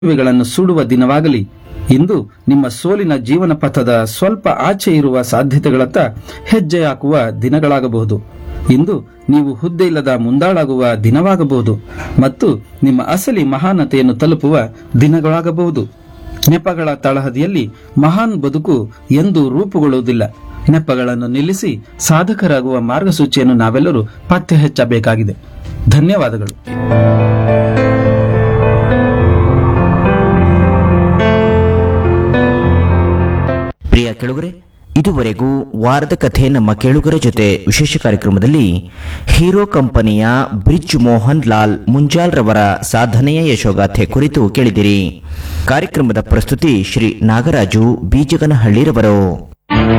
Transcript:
ಗಳನ್ನು ಸುಡುವ ದಿನವಾಗಲಿ ಇಂದು ನಿಮ್ಮ ಸೋಲಿನ ಜೀವನ ಪಥದ ಸ್ವಲ್ಪ ಆಚೆ ಇರುವ ಸಾಧ್ಯತೆಗಳತ್ತ ಹೆಜ್ಜೆ ಹಾಕುವ ದಿನಗಳಾಗಬಹುದು ಇಂದು ನೀವು ಹುದ್ದೆ ಇಲ್ಲದ ಮುಂದಾಳಾಗುವ ದಿನವಾಗಬಹುದು ಮತ್ತು ನಿಮ್ಮ ಅಸಲಿ ಮಹಾನತೆಯನ್ನು ತಲುಪುವ ದಿನಗಳಾಗಬಹುದು ನೆಪಗಳ ತಳಹದಿಯಲ್ಲಿ ಮಹಾನ್ ಬದುಕು ಎಂದು ರೂಪುಗೊಳ್ಳುವುದಿಲ್ಲ ನೆಪಗಳನ್ನು ನಿಲ್ಲಿಸಿ ಸಾಧಕರಾಗುವ ಮಾರ್ಗಸೂಚಿಯನ್ನು ನಾವೆಲ್ಲರೂ ಪತ್ತೆ ಹಚ್ಚಬೇಕಾಗಿದೆ ಧನ್ಯವಾದಗಳು ಪ್ರಿಯ ಕೆಳುಗರೆ ಇದುವರೆಗೂ ವಾರದ ಕಥೆ ನಮ್ಮ ಕೇಳುಗರ ಜೊತೆ ವಿಶೇಷ ಕಾರ್ಯಕ್ರಮದಲ್ಲಿ ಹೀರೋ ಕಂಪನಿಯ ಬ್ರಿಜ್ ಮೋಹನ್ ಲಾಲ್ ಮುಂಜಾಲ್ ರವರ ಸಾಧನೆಯ ಯಶೋಗಾಥೆ ಕುರಿತು ಕೇಳಿದಿರಿ ಕಾರ್ಯಕ್ರಮದ ಪ್ರಸ್ತುತಿ ಶ್ರೀ ನಾಗರಾಜು ಬೀಜಗನಹಳ್ಳಿರವರು